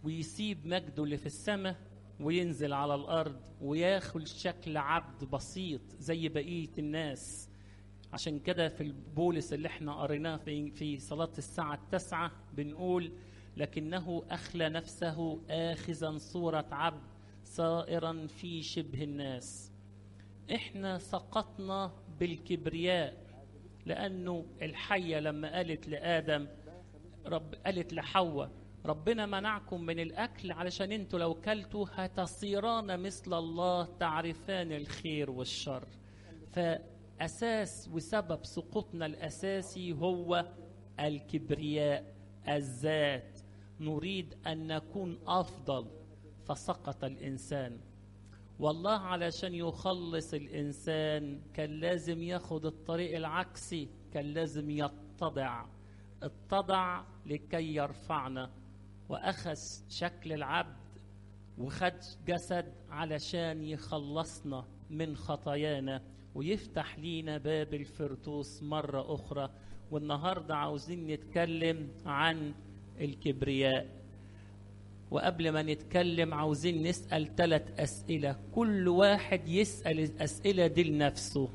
ويسيب مجده اللي في السماء وينزل على الارض وياخد شكل عبد بسيط زي بقيه الناس عشان كده في البولس اللي احنا قريناه في في صلاه الساعه التاسعه بنقول لكنه اخلى نفسه اخذا صوره عبد صائرا في شبه الناس احنا سقطنا بالكبرياء لانه الحيه لما قالت لادم رب قالت لحواء ربنا منعكم من الاكل علشان انتوا لو كلتوا هتصيران مثل الله تعرفان الخير والشر فاساس وسبب سقوطنا الاساسي هو الكبرياء الذات نريد ان نكون افضل فسقط الانسان والله علشان يخلص الانسان كان لازم ياخد الطريق العكسي كان لازم يتضع اتضع لكي يرفعنا واخذ شكل العبد وخد جسد علشان يخلصنا من خطايانا ويفتح لينا باب الفردوس مرة أخرى والنهاردة عاوزين نتكلم عن الكبرياء وقبل ما نتكلم عاوزين نسأل ثلاث أسئلة كل واحد يسأل الأسئلة دي لنفسه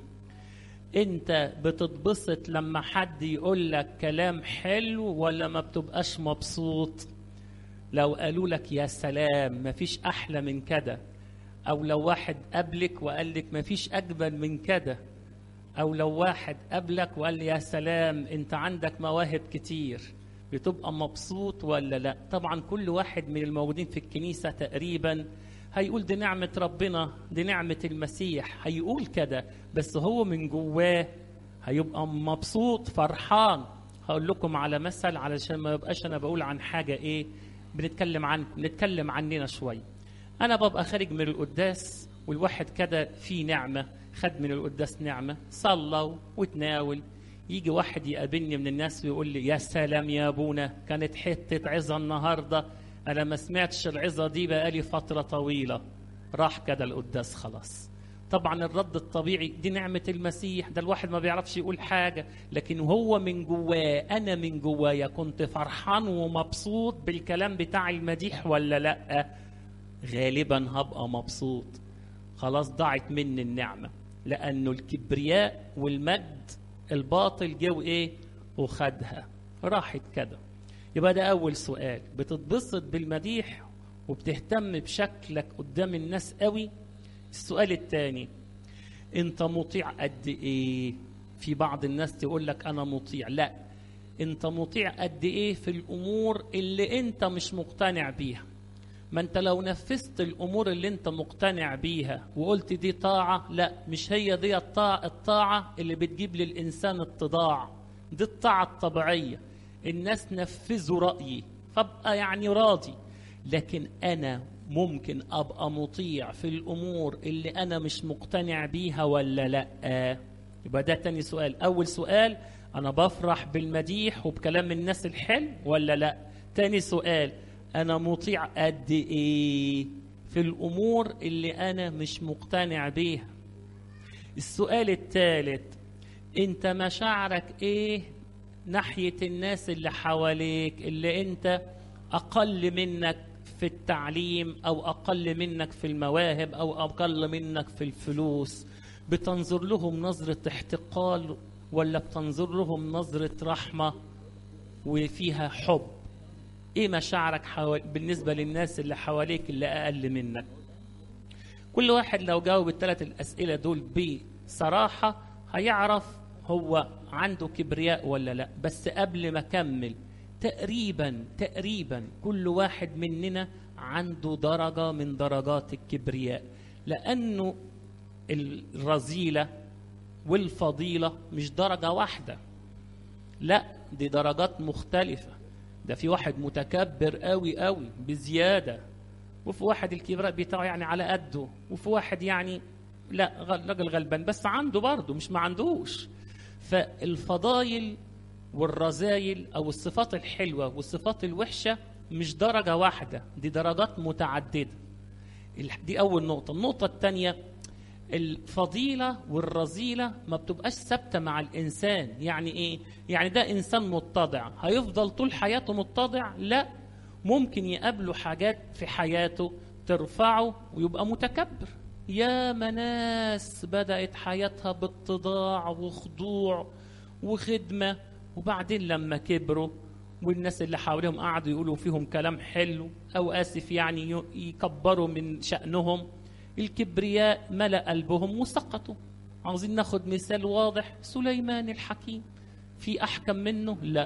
انت بتتبسط لما حد يقول لك كلام حلو ولا ما بتبقاش مبسوط لو قالوا لك يا سلام مفيش احلى من كده او لو واحد قبلك وقال لك مفيش اجمل من كده او لو واحد قبلك وقال لي يا سلام انت عندك مواهب كتير بتبقى مبسوط ولا لا طبعا كل واحد من الموجودين في الكنيسه تقريبا هيقول دي نعمة ربنا دي نعمة المسيح هيقول كده بس هو من جواه هيبقى مبسوط فرحان هقول لكم على مثل علشان ما يبقاش انا بقول عن حاجة ايه بنتكلم عن نتكلم عننا شوية انا ببقى خارج من القداس والواحد كده في نعمة خد من القداس نعمة صلى وتناول يجي واحد يقابلني من الناس ويقول لي يا سلام يا ابونا كانت حتة عظة النهارده انا ما سمعتش العظه دي بقالي فتره طويله راح كده القداس خلاص طبعا الرد الطبيعي دي نعمة المسيح ده الواحد ما بيعرفش يقول حاجة لكن هو من جواه أنا من جوايا كنت فرحان ومبسوط بالكلام بتاع المديح ولا لأ غالبا هبقى مبسوط خلاص ضاعت مني النعمة لأنه الكبرياء والمجد الباطل جو إيه وخدها راحت كده يبقى ده أول سؤال بتتبسط بالمديح وبتهتم بشكلك قدام الناس قوي السؤال الثاني انت مطيع قد ايه في بعض الناس تقول لك انا مطيع لا انت مطيع قد ايه في الامور اللي انت مش مقتنع بيها ما انت لو نفذت الامور اللي انت مقتنع بيها وقلت دي طاعه لا مش هي دي الطاعه الطاعه اللي بتجيب للانسان اتضاع دي الطاعه الطبيعيه الناس نفذوا رأيي فابقى يعني راضي لكن أنا ممكن أبقى مطيع في الأمور اللي أنا مش مقتنع بيها ولا لأ يبقى ده تاني سؤال أول سؤال أنا بفرح بالمديح وبكلام الناس الحلو ولا لأ تاني سؤال أنا مطيع قد إيه في الأمور اللي أنا مش مقتنع بيها السؤال الثالث أنت مشاعرك إيه ناحية الناس اللي حواليك اللي انت اقل منك في التعليم او اقل منك في المواهب او اقل منك في الفلوس بتنظر لهم نظرة احتقال ولا بتنظر لهم نظرة رحمة وفيها حب ايه مشاعرك حوال... بالنسبة للناس اللي حواليك اللي اقل منك كل واحد لو جاوب الثلاث الاسئلة دول بصراحة هيعرف هو عنده كبرياء ولا لا بس قبل ما اكمل تقريبا تقريبا كل واحد مننا عنده درجة من درجات الكبرياء لأنه الرذيلة والفضيلة مش درجة واحدة لا دي درجات مختلفة ده في واحد متكبر قوي قوي بزيادة وفي واحد الكبراء بتاعه يعني على قده وفي واحد يعني لا راجل غلبان بس عنده برضه مش ما عندوش فالفضايل والرذايل او الصفات الحلوه والصفات الوحشه مش درجه واحده دي درجات متعدده دي اول نقطه النقطه الثانيه الفضيله والرذيله ما بتبقاش ثابته مع الانسان يعني ايه يعني ده انسان متضع هيفضل طول حياته متضع لا ممكن يقابله حاجات في حياته ترفعه ويبقى متكبر يا ناس بدأت حياتها باتضاع وخضوع وخدمة وبعدين لما كبروا والناس اللي حواليهم قعدوا يقولوا فيهم كلام حلو أو آسف يعني ي- يكبروا من شأنهم الكبرياء ملأ قلبهم وسقطوا عاوزين ناخد مثال واضح سليمان الحكيم في أحكم منه لا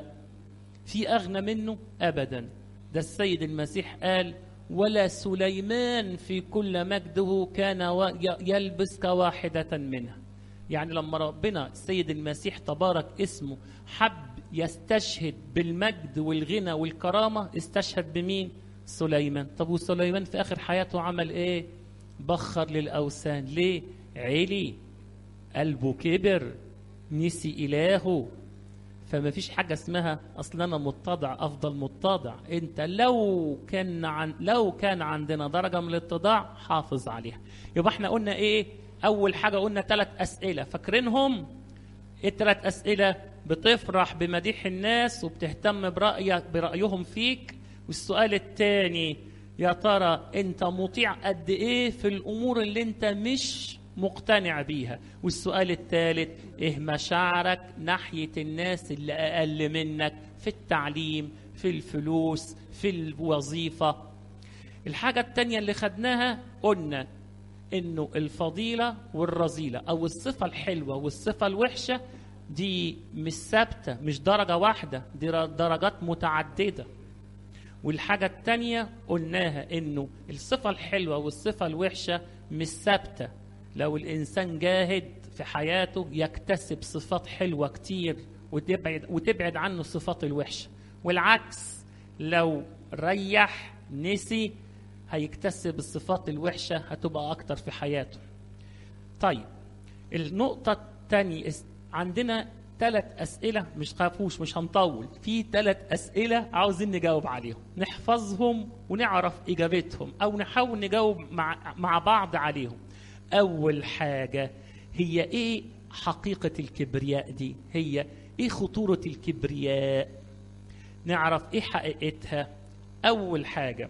في أغنى منه أبدا ده السيد المسيح قال ولا سليمان في كل مجده كان و- ي- يلبس كواحدة منها يعني لما ربنا السيد المسيح تبارك اسمه حب يستشهد بالمجد والغنى والكرامة استشهد بمين سليمان طب وسليمان في آخر حياته عمل إيه بخر للأوثان ليه علي قلبه كبر نسي إلهه فما فيش حاجة اسمها أصل أنا متضع أفضل متضع أنت لو كان عن لو كان عندنا درجة من الاتضاع حافظ عليها يبقى احنا قلنا إيه أول حاجة قلنا ثلاث أسئلة فاكرينهم إيه الثلاث أسئلة بتفرح بمديح الناس وبتهتم برأيك برأيهم فيك والسؤال الثاني يا ترى أنت مطيع قد إيه في الأمور اللي أنت مش مقتنع بيها والسؤال الثالث ايه مشاعرك ناحية الناس اللي أقل منك في التعليم في الفلوس في الوظيفة الحاجة التانية اللي خدناها قلنا انه الفضيلة والرذيلة او الصفة الحلوة والصفة الوحشة دي مش ثابتة مش درجة واحدة دي درجات متعددة والحاجة التانية قلناها انه الصفة الحلوة والصفة الوحشة مش ثابتة لو الإنسان جاهد في حياته يكتسب صفات حلوة كتير وتبعد, وتبعد عنه الصفات الوحشة والعكس لو ريح نسي هيكتسب الصفات الوحشة هتبقى أكتر في حياته طيب النقطة الثانية عندنا ثلاث أسئلة مش خافوش مش هنطول في ثلاث أسئلة عاوزين نجاوب عليهم نحفظهم ونعرف إجابتهم أو نحاول نجاوب مع, مع بعض عليهم أول حاجة هي إيه حقيقة الكبرياء دي هي إيه خطورة الكبرياء نعرف إيه حقيقتها أول حاجة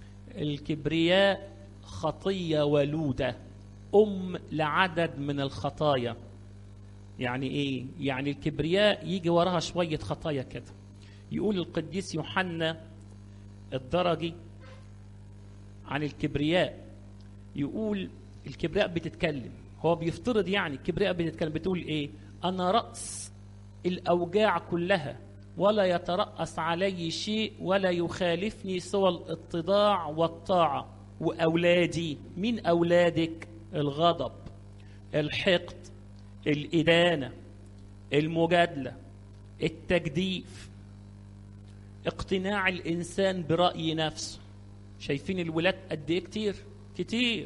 الكبرياء خطية ولودة أم لعدد من الخطايا يعني إيه يعني الكبرياء يجي وراها شوية خطايا كده يقول القديس يوحنا الدرجي عن الكبرياء يقول الكبرياء بتتكلم هو بيفترض يعني الكبرياء بتتكلم بتقول ايه انا راس الاوجاع كلها ولا يتراس علي شيء ولا يخالفني سوى الاتضاع والطاعه واولادي مين اولادك الغضب الحقد الادانه المجادله التجديف اقتناع الانسان براي نفسه شايفين الولاد قد ايه كتير كتير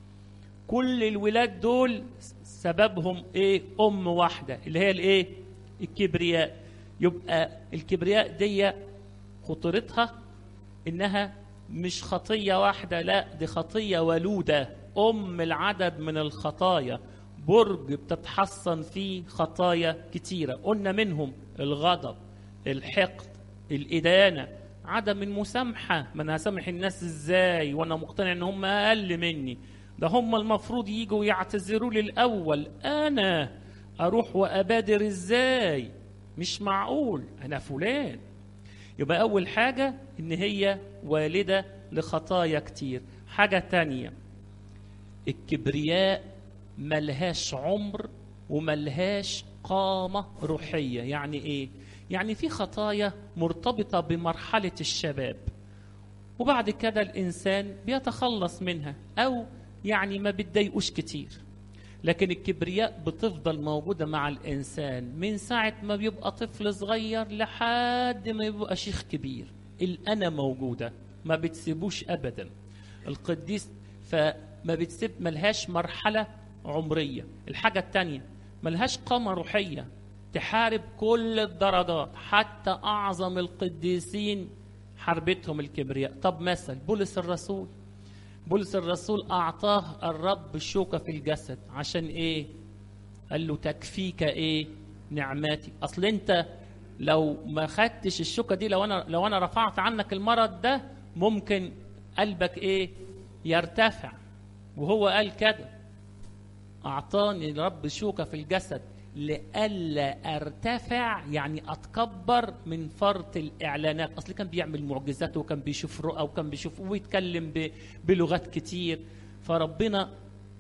كل الولاد دول سببهم ايه ام واحده اللي هي الايه الكبرياء يبقى الكبرياء دي خطورتها انها مش خطيه واحده لا دي خطيه ولوده ام العدد من الخطايا برج بتتحصن فيه خطايا كتيره قلنا منهم الغضب الحقد الادانه عدم المسامحه ما انا هسامح الناس ازاي وانا مقتنع ان هم اقل مني ده هم المفروض يجوا يعتذروا لي الاول انا اروح وابادر ازاي مش معقول انا فلان يبقى اول حاجه ان هي والده لخطايا كتير حاجه تانية الكبرياء ملهاش عمر وملهاش قامه روحيه يعني ايه يعني في خطايا مرتبطه بمرحله الشباب وبعد كده الانسان بيتخلص منها او يعني ما بتضايقوش كتير لكن الكبرياء بتفضل موجودة مع الإنسان من ساعة ما بيبقى طفل صغير لحد ما يبقى شيخ كبير الأنا موجودة ما بتسيبوش أبدا القديس فما بتسيب ملهاش مرحلة عمرية الحاجة التانية ملهاش قامة روحية تحارب كل الدرجات حتى أعظم القديسين حربتهم الكبرياء طب مثل بولس الرسول بولس الرسول أعطاه الرب الشوكة في الجسد عشان إيه؟ قال له تكفيك إيه؟ نعماتي أصل أنت لو ما خدتش الشوكه دي لو انا لو انا رفعت عنك المرض ده ممكن قلبك ايه يرتفع وهو قال كده اعطاني رب شوكه في الجسد لئلا ارتفع يعني اتكبر من فرط الاعلانات اصل كان بيعمل معجزات وكان بيشوف رؤى وكان بيشوف ويتكلم ب- بلغات كتير فربنا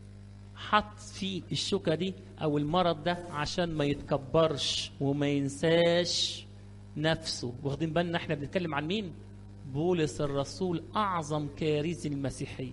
حط فيه الشوكة دي أو المرض ده عشان ما يتكبرش وما ينساش نفسه واخدين بالنا احنا بنتكلم عن مين؟ بولس الرسول أعظم كارث المسيحية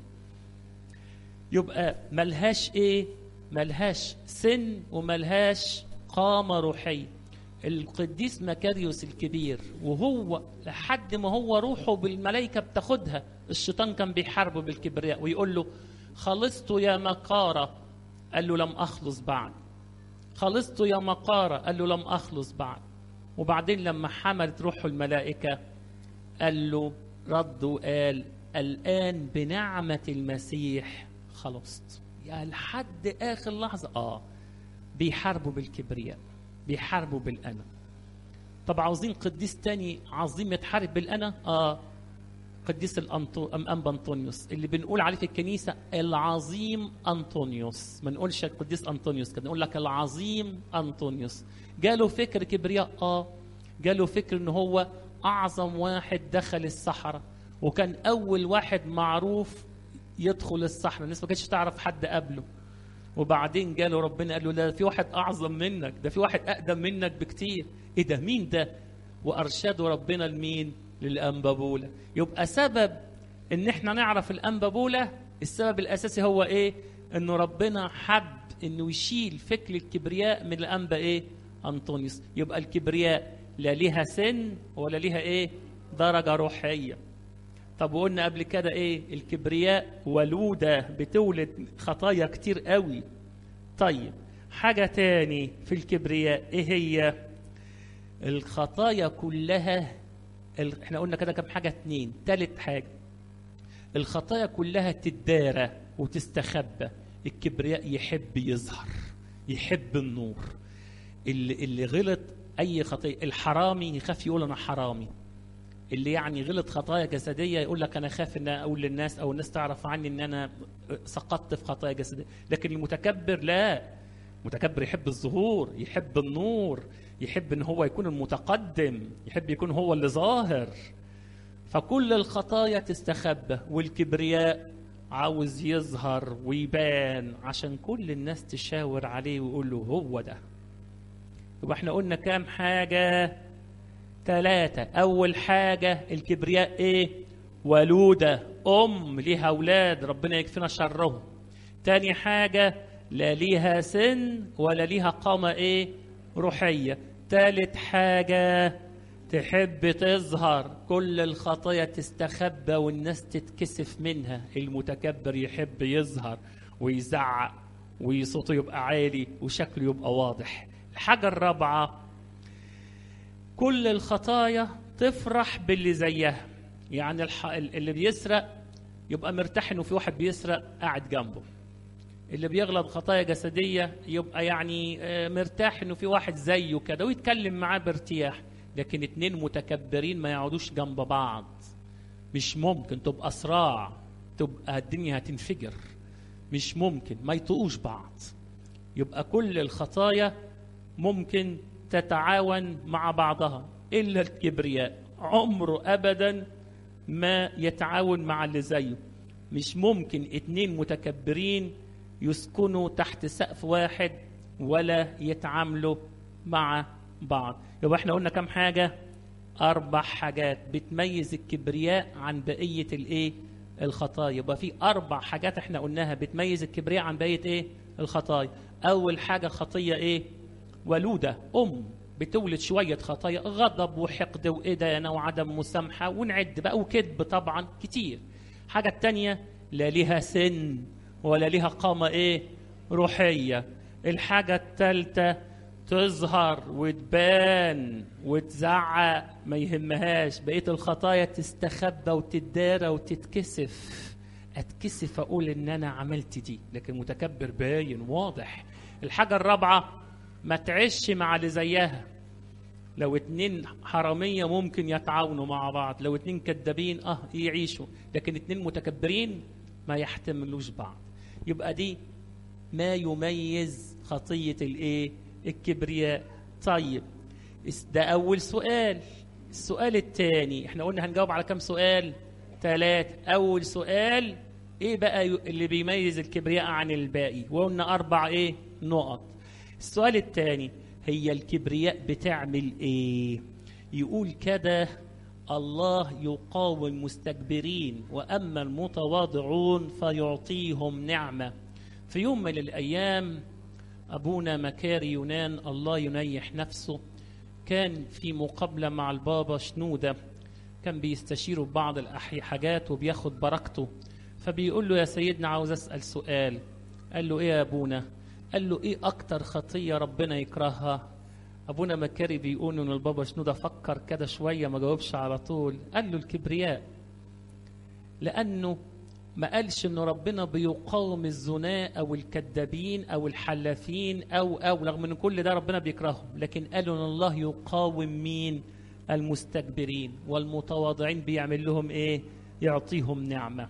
يبقى ملهاش ايه؟ ملهاش سن وملهاش قامة روحية القديس مكاريوس الكبير وهو لحد ما هو روحه بالملائكة بتاخدها الشيطان كان بيحاربه بالكبرياء ويقول له خلصت يا مقارة قال له لم أخلص بعد خلصت يا مقارة قال له لم أخلص بعد وبعدين لما حملت روحه الملائكة قال له رد وقال الآن بنعمة المسيح خلصت يعني لحد آخر لحظة آه بيحاربوا بالكبرياء بيحاربوا بالأنا طب عاوزين قديس تاني عظيم يتحارب بالأنا آه قديس الأنطو... أم أنبا أنطونيوس اللي بنقول عليه في الكنيسة العظيم أنطونيوس ما نقولش القديس أنطونيوس كده نقول لك العظيم أنطونيوس جاله فكر كبرياء آه جاله فكر إن هو أعظم واحد دخل الصحراء وكان أول واحد معروف يدخل الصحراء الناس ما كانتش تعرف حد قبله وبعدين جاله ربنا قال له لا في واحد اعظم منك ده في واحد اقدم منك بكتير ايه ده مين ده وارشده ربنا لمين للانبابوله يبقى سبب ان احنا نعرف الانبابوله السبب الاساسي هو ايه انه ربنا حب انه يشيل فكر الكبرياء من الانبا ايه انطونيوس يبقى الكبرياء لا ليها سن ولا ليها ايه درجه روحيه طب وقلنا قبل كده ايه الكبرياء ولودة بتولد خطايا كتير قوي طيب حاجة تاني في الكبرياء ايه هي الخطايا كلها ال... احنا قلنا كده كم حاجة اتنين تالت حاجة الخطايا كلها تدارى وتستخبى الكبرياء يحب يظهر يحب النور اللي, اللي غلط اي خطية الحرامي يخاف يقول انا حرامي اللي يعني غلط خطايا جسديه يقول لك انا خاف ان اقول للناس او الناس تعرف عني ان انا سقطت في خطايا جسديه لكن المتكبر لا متكبر يحب الظهور يحب النور يحب ان هو يكون المتقدم يحب يكون هو اللي ظاهر فكل الخطايا تستخبى والكبرياء عاوز يظهر ويبان عشان كل الناس تشاور عليه ويقول له هو ده يبقى احنا قلنا كام حاجه ثلاثة أول حاجة الكبرياء إيه ولودة أم ليها أولاد ربنا يكفينا شرهم تاني حاجة لا ليها سن ولا ليها قامة إيه روحية تالت حاجة تحب تظهر كل الخطايا تستخبى والناس تتكسف منها المتكبر يحب يظهر ويزعق وصوته يبقى عالي وشكله يبقى واضح الحاجة الرابعة كل الخطايا تفرح باللي زيها يعني الح... اللي بيسرق يبقى مرتاح انه في واحد بيسرق قاعد جنبه اللي بيغلط خطايا جسدية يبقى يعني مرتاح انه في واحد زيه كده ويتكلم معاه بارتياح لكن اتنين متكبرين ما يقعدوش جنب بعض مش ممكن تبقى صراع تبقى الدنيا هتنفجر مش ممكن ما يطقوش بعض يبقى كل الخطايا ممكن تتعاون مع بعضها إلا الكبرياء عمره أبدا ما يتعاون مع اللي زيه مش ممكن اتنين متكبرين يسكنوا تحت سقف واحد ولا يتعاملوا مع بعض يبقى احنا قلنا كم حاجة أربع حاجات بتميز الكبرياء عن بقية الإيه الخطايا يبقى في أربع حاجات احنا قلناها بتميز الكبرياء عن بقية إيه الخطايا أول حاجة خطية إيه ولودة أم بتولد شوية خطايا غضب وحقد وإدانة وعدم مسامحة ونعد بقى وكذب طبعا كتير حاجة التانية لا ليها سن ولا ليها قامة إيه روحية الحاجة التالتة تظهر وتبان وتزعق ما يهمهاش بقية الخطايا تستخبى وتدارى وتتكسف اتكسف اقول ان انا عملت دي لكن متكبر باين واضح الحاجة الرابعة ما تعيش مع اللي زيها لو اتنين حرامية ممكن يتعاونوا مع بعض لو اتنين كذابين اه يعيشوا لكن اتنين متكبرين ما يحتملوش بعض يبقى دي ما يميز خطية الايه الكبرياء طيب ده اول سؤال السؤال الثاني احنا قلنا هنجاوب على كم سؤال ثلاثة اول سؤال ايه بقى اللي بيميز الكبرياء عن الباقي وقلنا اربع ايه نقط السؤال الثاني هي الكبرياء بتعمل ايه يقول كده الله يقاوم المستكبرين واما المتواضعون فيعطيهم نعمه في يوم من الايام ابونا مكاري يونان الله ينيح نفسه كان في مقابله مع البابا شنوده كان بيستشيره ببعض الحاجات وبياخد بركته فبيقول له يا سيدنا عاوز اسال سؤال قال له ايه يا ابونا قال له ايه اكتر خطيه ربنا يكرهها ابونا مكاري بيقول ان البابا شنوده فكر كده شويه ما جاوبش على طول قال له الكبرياء لانه ما قالش ان ربنا بيقاوم الزناء او الكذابين او الحلافين او او رغم ان كل ده ربنا بيكرههم لكن قالوا ان الله يقاوم مين المستكبرين والمتواضعين بيعمل لهم ايه يعطيهم نعمه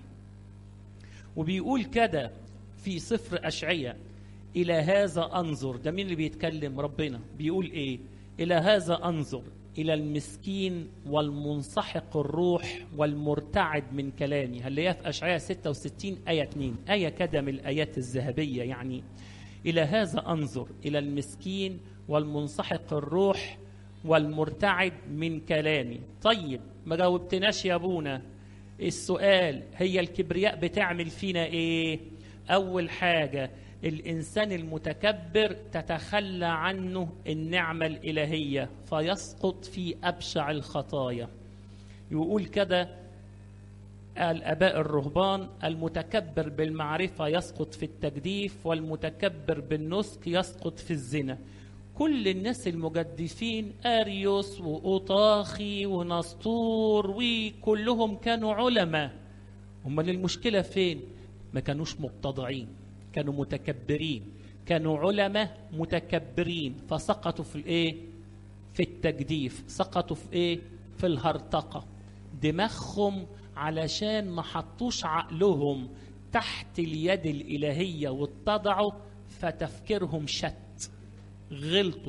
وبيقول كده في سفر اشعياء الى هذا انظر ده مين اللي بيتكلم ربنا بيقول ايه الى هذا انظر الى المسكين والمنسحق الروح والمرتعد من كلامي هنلاقيها في اشعياء 66 ايه 2 ايه كده من الايات الذهبيه يعني الى هذا انظر الى المسكين والمنسحق الروح والمرتعد من كلامي طيب ما جاوبتناش يا ابونا السؤال هي الكبرياء بتعمل فينا ايه اول حاجه الانسان المتكبر تتخلى عنه النعمه الالهيه فيسقط في ابشع الخطايا يقول كده الاباء الرهبان المتكبر بالمعرفه يسقط في التجديف والمتكبر بالنسك يسقط في الزنا كل الناس المجدفين اريوس واوطاخي ونسطور وكلهم كانوا علماء امال المشكله فين ما كانوش متضعين كانوا متكبرين كانوا علماء متكبرين فسقطوا في الايه في التجديف سقطوا في ايه في الهرطقه دماغهم علشان ما حطوش عقلهم تحت اليد الالهيه واتضعوا فتفكيرهم شت غلطوا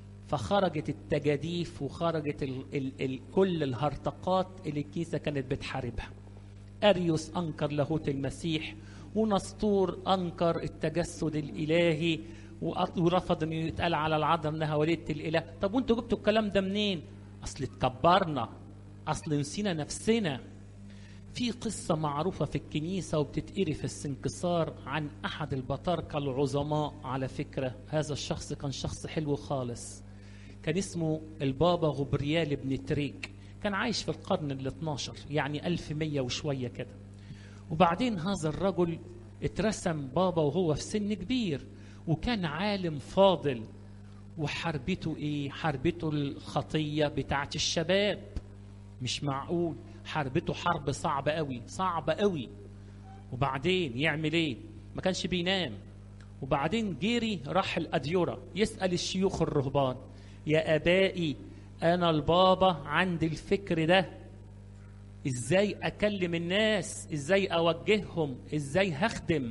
فخرجت التجاديف وخرجت ال ال ال كل الهرطقات اللي الكنيسه كانت بتحاربها اريوس انكر لاهوت المسيح ونسطور انكر التجسد الالهي ورفض انه يتقال على العذراء انها وليده الاله طب وانتوا جبتوا الكلام ده منين اصل اتكبرنا اصل نسينا نفسنا في قصة معروفة في الكنيسة وبتتقري في السنكسار عن أحد البطاركة العظماء على فكرة هذا الشخص كان شخص حلو خالص كان اسمه البابا غبريال بن تريك كان عايش في القرن ال 12 يعني 1100 وشوية كده وبعدين هذا الرجل اترسم بابا وهو في سن كبير وكان عالم فاضل وحربته ايه حربته الخطية بتاعت الشباب مش معقول حربته حرب صعبة قوي صعبة قوي وبعدين يعمل ايه ما كانش بينام وبعدين جيري راح الأديرة يسأل الشيوخ الرهبان يا أبائي أنا البابا عندي الفكر ده إزاي أكلم الناس إزاي أوجههم إزاي هخدم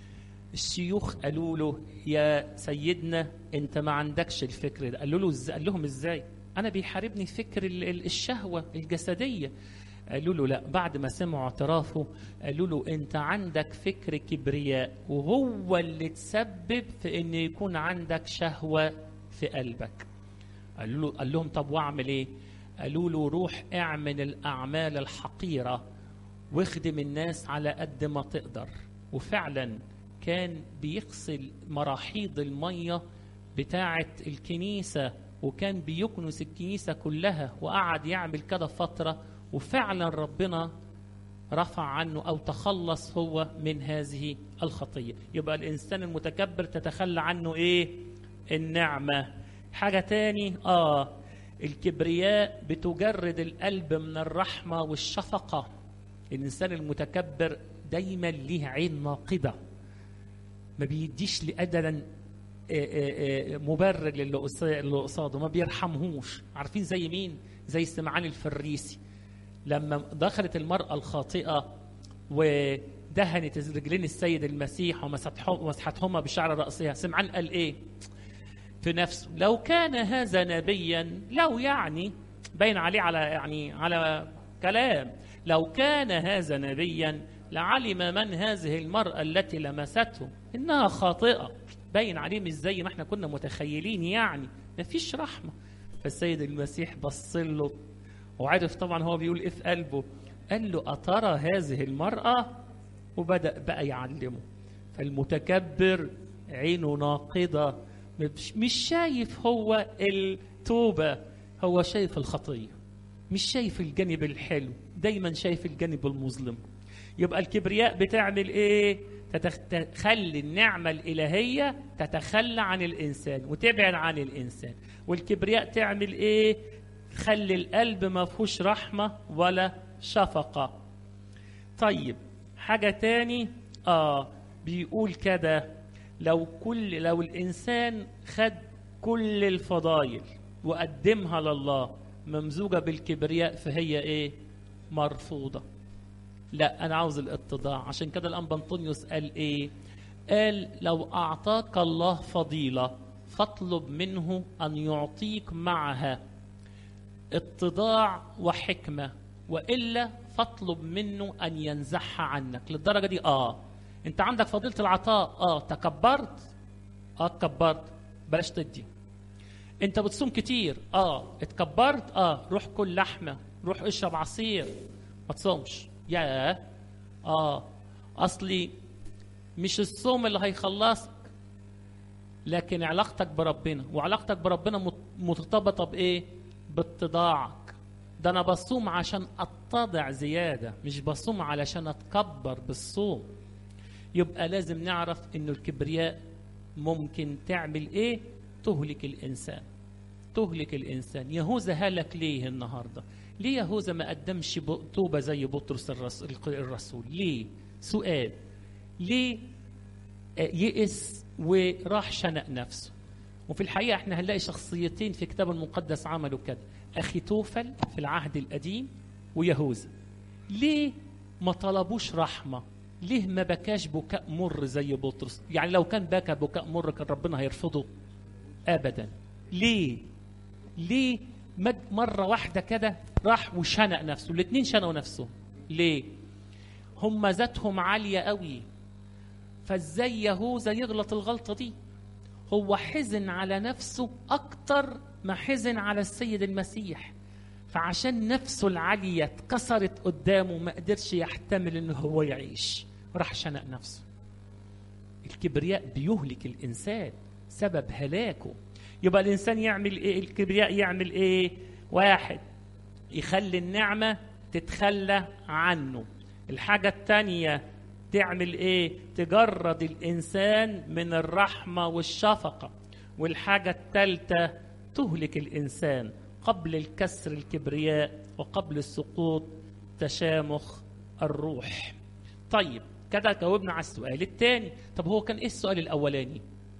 الشيوخ قالوا له يا سيدنا أنت ما عندكش الفكر ده قالوا له إزاي قال لهم إزاي أنا بيحاربني فكر الشهوة الجسدية قالوا له لا بعد ما سمعوا اعترافه قالوا له انت عندك فكر كبرياء وهو اللي تسبب في ان يكون عندك شهوه في قلبك قالوا له قال لهم طب واعمل ايه قالوا له روح اعمل الاعمال الحقيره واخدم الناس على قد ما تقدر وفعلا كان بيغسل مراحيض الميه بتاعه الكنيسه وكان بيكنس الكنيسه كلها وقعد يعمل كده فتره وفعلا ربنا رفع عنه او تخلص هو من هذه الخطيه يبقى الانسان المتكبر تتخلى عنه ايه النعمه حاجه تاني اه الكبرياء بتجرد القلب من الرحمه والشفقه الانسان المتكبر دايما ليه عين ناقده ما بيديش لأبدا مبرر للي قصاده ما بيرحمهوش عارفين زي مين زي سمعان الفريسي لما دخلت المرأة الخاطئة ودهنت رجلين السيد المسيح ومسحتهما بشعر رأسها سمعان قال ايه في نفسه لو كان هذا نبيا لو يعني باين عليه على يعني على كلام لو كان هذا نبيا لعلم من هذه المرأة التي لمسته إنها خاطئة باين عليه مش زي ما احنا كنا متخيلين يعني ما فيش رحمة فالسيد المسيح بص له وعرف طبعا هو بيقول ايه في قلبه قال له أترى هذه المرأة وبدأ بقى يعلمه فالمتكبر عينه ناقضة مش شايف هو التوبة هو شايف الخطية مش شايف الجانب الحلو دايما شايف الجانب المظلم يبقى الكبرياء بتعمل ايه تخلي النعمة الإلهية تتخلى عن الإنسان وتبعد عن الإنسان والكبرياء تعمل إيه تخلي القلب ما فيهوش رحمة ولا شفقة طيب حاجة تاني آه بيقول كده لو كل لو الإنسان خد كل الفضائل وقدمها لله ممزوجة بالكبرياء فهي إيه مرفوضة لا أنا عاوز الاتضاع عشان كده الأنبا أنطونيوس قال إيه قال لو أعطاك الله فضيلة فاطلب منه أن يعطيك معها اتضاع وحكمة وإلا فاطلب منه أن ينزعها عنك للدرجة دي آه أنت عندك فضيلة العطاء آه تكبرت آه تكبرت بلاش تدي أنت بتصوم كتير آه اتكبرت آه روح كل لحمة روح اشرب عصير ما تصومش يا اه اصلي مش الصوم اللي هيخلصك لكن علاقتك بربنا وعلاقتك بربنا مرتبطه بايه باتضاعك ده انا بصوم عشان اتضع زياده مش بصوم علشان اتكبر بالصوم يبقى لازم نعرف انه الكبرياء ممكن تعمل ايه تهلك الانسان تهلك الانسان يهوذا هلك ليه النهارده ليه يهوذا ما قدمش توبة زي بطرس الرسول ليه سؤال ليه يئس وراح شنق نفسه وفي الحقيقة احنا هنلاقي شخصيتين في كتاب المقدس عملوا كده أخي توفل في العهد القديم ويهوذا ليه ما طلبوش رحمة ليه ما بكاش بكاء مر زي بطرس يعني لو كان بكى بكاء مر كان ربنا هيرفضه أبدا ليه ليه مرة واحدة كده راح وشنق نفسه الاثنين شنقوا نفسه ليه هم ذاتهم عالية قوي فازاي يهوذا يغلط الغلطة دي هو حزن على نفسه أكتر ما حزن على السيد المسيح فعشان نفسه العالية اتكسرت قدامه ما قدرش يحتمل ان هو يعيش راح شنق نفسه الكبرياء بيهلك الإنسان سبب هلاكه يبقى الإنسان يعمل إيه الكبرياء يعمل إيه واحد يخلي النعمة تتخلى عنه الحاجة التانية تعمل ايه تجرد الانسان من الرحمة والشفقة والحاجة التالتة تهلك الانسان قبل الكسر الكبرياء وقبل السقوط تشامخ الروح طيب كده جاوبنا على السؤال الثاني طب هو كان ايه السؤال الاولاني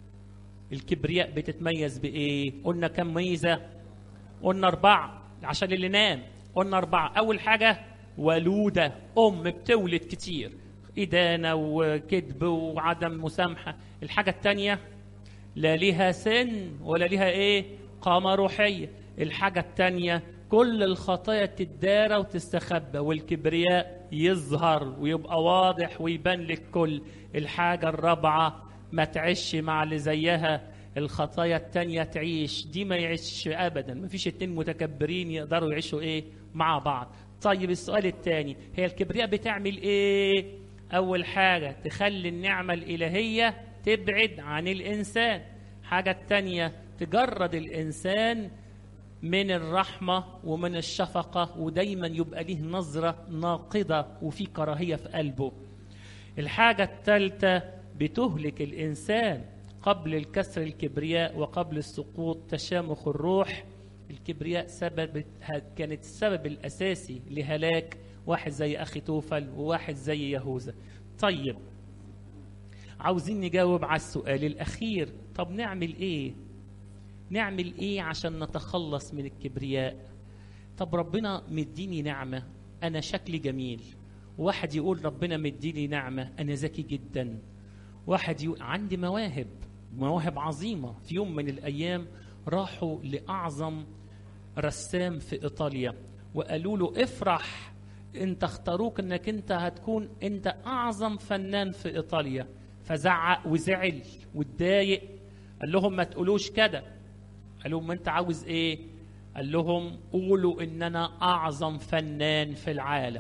الكبرياء بتتميز بايه قلنا كم ميزه قلنا اربعه عشان اللي نام قلنا أربعة أول حاجة ولودة أم بتولد كتير إدانة وكذب وعدم مسامحة الحاجة التانية لا ليها سن ولا ليها إيه قامة روحية الحاجة التانية كل الخطايا تتدارى وتستخبى والكبرياء يظهر ويبقى واضح ويبان للكل الحاجة الرابعة ما تعيش مع اللي زيها الخطايا التانية تعيش دي ما يعيش أبدا ما فيش اتنين متكبرين يقدروا يعيشوا إيه مع بعض طيب السؤال التاني هي الكبرياء بتعمل إيه أول حاجة تخلي النعمة الإلهية تبعد عن الإنسان حاجة التانية تجرد الإنسان من الرحمة ومن الشفقة ودايما يبقى ليه نظرة ناقضة وفي كراهية في قلبه الحاجة الثالثة بتهلك الإنسان قبل الكسر الكبرياء وقبل السقوط تشامخ الروح الكبرياء سبب كانت السبب الأساسي لهلاك واحد زي أخي توفل وواحد زي يهوذا طيب عاوزين نجاوب على السؤال الأخير طب نعمل ايه نعمل ايه عشان نتخلص من الكبرياء طب ربنا مديني نعمة انا شكلي جميل واحد يقول ربنا مديني نعمة انا ذكي جدا واحد يقول عندي مواهب مواهب عظيمة في يوم من الايام راحوا لاعظم رسام في ايطاليا وقالوا له افرح انت اختاروك انك انت هتكون انت اعظم فنان في ايطاليا فزعق وزعل واتضايق قال لهم ما تقولوش كده قال لهم ما انت عاوز ايه قال لهم قولوا ان انا اعظم فنان في العالم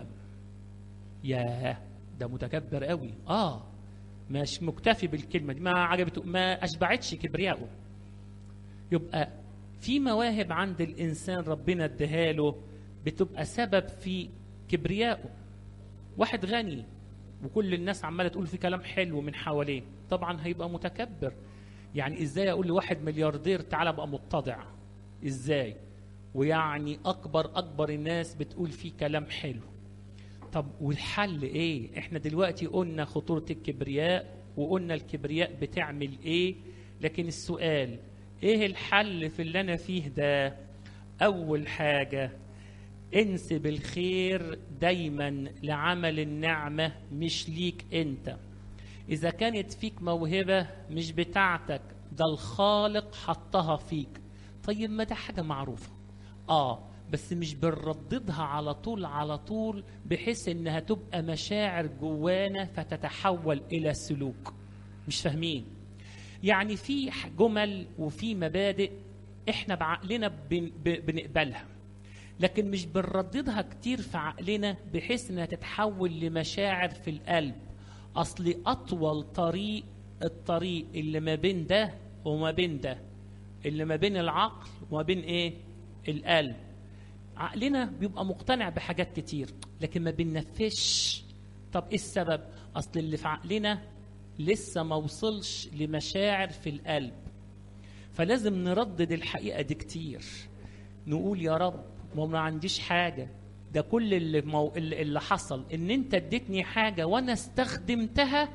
ياه ده متكبر قوي اه مش مكتفي بالكلمه دي ما عجبته ما اشبعتش كبريائه يبقى في مواهب عند الانسان ربنا اداها له بتبقى سبب في كبريائه واحد غني وكل الناس عماله تقول في كلام حلو من حواليه طبعا هيبقى متكبر يعني ازاي اقول لواحد ملياردير تعالى بقى متضع ازاي ويعني اكبر اكبر الناس بتقول فيه كلام حلو طب والحل ايه احنا دلوقتي قلنا خطورة الكبرياء وقلنا الكبرياء بتعمل ايه لكن السؤال ايه الحل في اللي انا فيه ده اول حاجة انسب الخير دايما لعمل النعمة مش ليك انت اذا كانت فيك موهبة مش بتاعتك ده الخالق حطها فيك طيب ما ده حاجة معروفة اه بس مش بنرددها على طول على طول بحيث انها تبقى مشاعر جوانا فتتحول الى سلوك مش فاهمين يعني في جمل وفي مبادئ احنا بعقلنا بن بنقبلها لكن مش بنرددها كتير في عقلنا بحيث انها تتحول لمشاعر في القلب اصل اطول طريق الطريق اللي ما بين ده وما بين ده اللي ما بين العقل وما بين ايه القلب عقلنا بيبقى مقتنع بحاجات كتير لكن ما بننفذش طب ايه السبب اصل اللي في عقلنا لسه ما وصلش لمشاعر في القلب فلازم نردد الحقيقه دي كتير نقول يا رب ما ما عنديش حاجه ده كل اللي, مو... اللي حصل ان انت اديتني حاجه وانا استخدمتها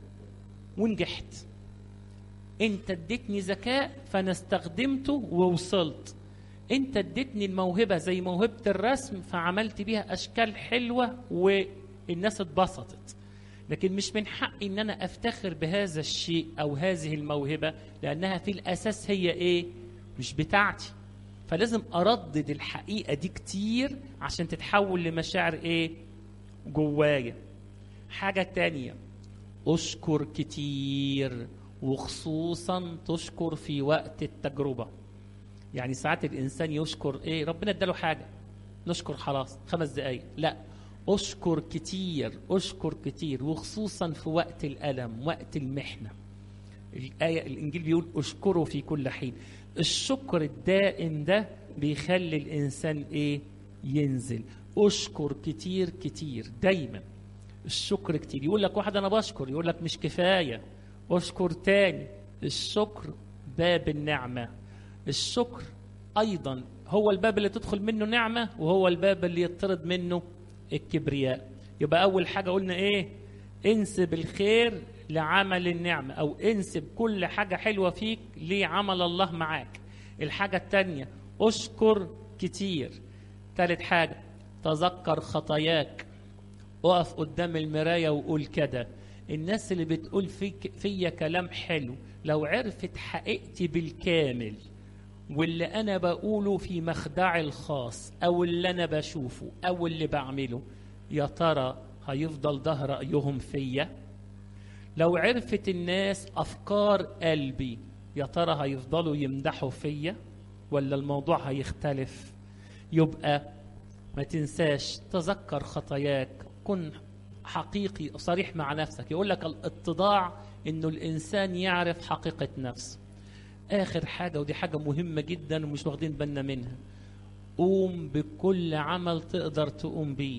ونجحت انت اديتني ذكاء فانا استخدمته ووصلت انت اديتني الموهبه زي موهبه الرسم فعملت بيها اشكال حلوه والناس اتبسطت لكن مش من حقي ان انا افتخر بهذا الشيء او هذه الموهبه لانها في الاساس هي ايه مش بتاعتي فلازم اردد الحقيقه دي كتير عشان تتحول لمشاعر ايه جوايا حاجه تانية اشكر كتير وخصوصا تشكر في وقت التجربه يعني ساعات الانسان يشكر ايه ربنا اداله حاجه نشكر خلاص خمس دقايق لا اشكر كتير اشكر كتير وخصوصا في وقت الالم وقت المحنه الايه الانجيل بيقول اشكروا في كل حين الشكر الدائم ده بيخلي الانسان ايه ينزل اشكر كتير كتير دايما الشكر كتير يقول لك واحد انا بشكر يقول لك مش كفايه اشكر تاني الشكر باب النعمه الشكر ايضا هو الباب اللي تدخل منه نعمه وهو الباب اللي يطرد منه الكبرياء يبقى اول حاجه قلنا ايه انسب الخير لعمل النعمه او انسب كل حاجه حلوه فيك لعمل الله معاك الحاجه الثانيه اشكر كتير ثالث حاجه تذكر خطاياك اقف قدام المرايه وقول كده الناس اللي بتقول فيك فيا كلام حلو لو عرفت حقيقتي بالكامل واللي انا بقوله في مخدعي الخاص او اللي انا بشوفه او اللي بعمله يا ترى هيفضل ده رايهم فيا لو عرفت الناس افكار قلبي يا ترى هيفضلوا يمدحوا فيا ولا الموضوع هيختلف يبقى ما تنساش تذكر خطاياك كن حقيقي صريح مع نفسك يقول لك الاتضاع انه الانسان يعرف حقيقه نفسه اخر حاجه ودي حاجه مهمه جدا ومش واخدين بالنا منها قوم بكل عمل تقدر تقوم بيه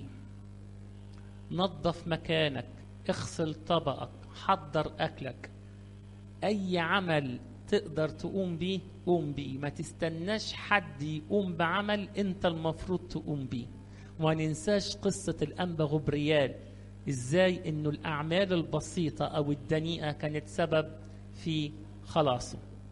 نظف مكانك اغسل طبقك حضر اكلك اي عمل تقدر تقوم بيه قوم بيه ما تستناش حد يقوم بعمل انت المفروض تقوم بيه وما ننساش قصة الأنبا غبريال ازاي انه الاعمال البسيطة او الدنيئة كانت سبب في خلاصه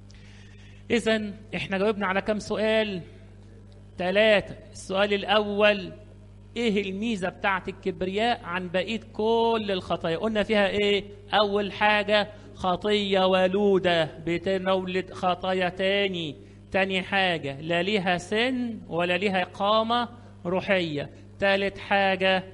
إذا إحنا جاوبنا على كم سؤال؟ ثلاثة السؤال الأول إيه الميزة بتاعت الكبرياء عن بقية كل الخطايا؟ قلنا فيها إيه؟ أول حاجة خطية ولودة بتولد خطايا تاني تاني حاجة لا ليها سن ولا ليها إقامة روحية تالت حاجة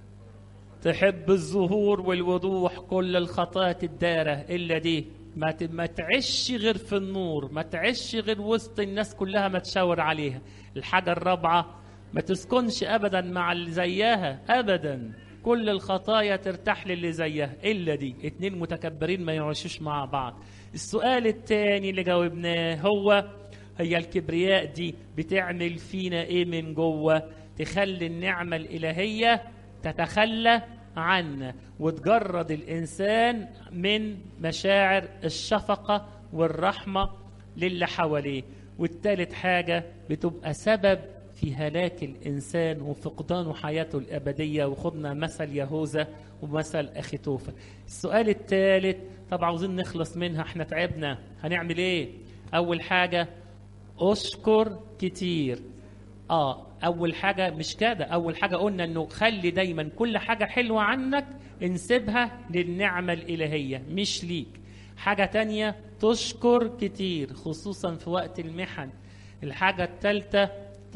تحب الظهور والوضوح كل الخطايا الدارة إلا دي ما ت- ما تعيش غير في النور ما تعيش غير وسط الناس كلها ما تشاور عليها الحاجة الرابعة ما تسكنش أبدا مع اللي زيها أبدا كل الخطايا ترتاح للي زيها إلا دي اتنين متكبرين ما يعيشوش مع بعض السؤال التاني اللي جاوبناه هو هي الكبرياء دي بتعمل فينا ايه من جوه تخلي النعمة الإلهية تتخلى عنا وتجرد الإنسان من مشاعر الشفقة والرحمة للي حواليه والتالت حاجة بتبقى سبب في هلاك الإنسان وفقدان حياته الأبدية وخدنا مثل يهوذا ومثل أخي توفى السؤال الثالث طبعا عاوزين نخلص منها احنا تعبنا هنعمل ايه أول حاجة اشكر كتير اه اول حاجه مش كده اول حاجه قلنا انه خلي دايما كل حاجه حلوه عنك انسبها للنعمه الالهيه مش ليك حاجه تانية تشكر كتير خصوصا في وقت المحن الحاجه الثالثه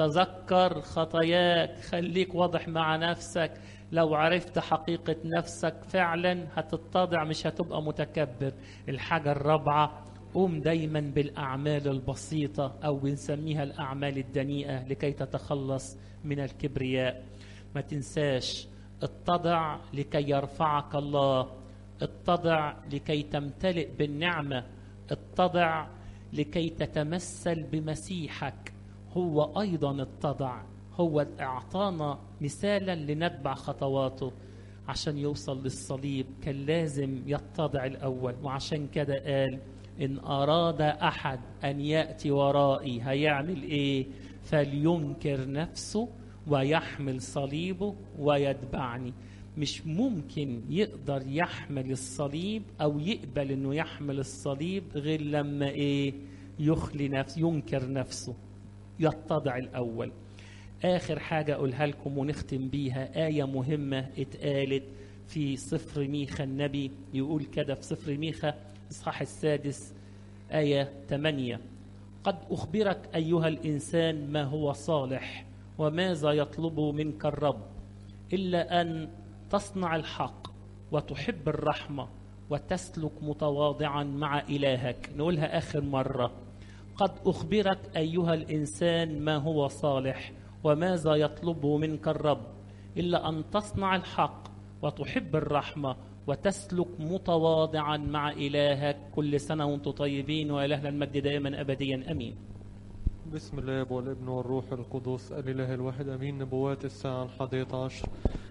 تذكر خطاياك خليك واضح مع نفسك لو عرفت حقيقة نفسك فعلا هتتضع مش هتبقى متكبر الحاجة الرابعة قوم دايما بالأعمال البسيطة أو بنسميها الأعمال الدنيئة لكي تتخلص من الكبرياء ما تنساش اتضع لكي يرفعك الله اتضع لكي تمتلئ بالنعمة اتضع لكي تتمثل بمسيحك هو أيضا اتضع هو أعطانا مثالا لنتبع خطواته عشان يوصل للصليب كان لازم يتضع الأول وعشان كده قال إن أراد أحد أن يأتي ورائي هيعمل إيه؟ فلينكر نفسه ويحمل صليبه ويتبعني مش ممكن يقدر يحمل الصليب أو يقبل إنه يحمل الصليب غير لما إيه؟ يخلي نفسه ينكر نفسه يتضع الأول آخر حاجة أقولها لكم ونختم بيها آية مهمة اتقالت في سفر ميخا النبي يقول كده في سفر ميخا إصحاح السادس آية 8 قد أخبرك أيها الإنسان ما هو صالح وماذا يطلب منك الرب إلا أن تصنع الحق وتحب الرحمة وتسلك متواضعا مع إلهك نقولها آخر مرة قد أخبرك أيها الإنسان ما هو صالح وماذا يطلب منك الرب إلا أن تصنع الحق وتحب الرحمة وتسلك متواضعا مع إلهك كل سنة وانتم طيبين وإلهنا المجد دائما أبديا أمين بسم الله والابن والروح القدس الإله الواحد أمين نبوات الساعة الحادية عشر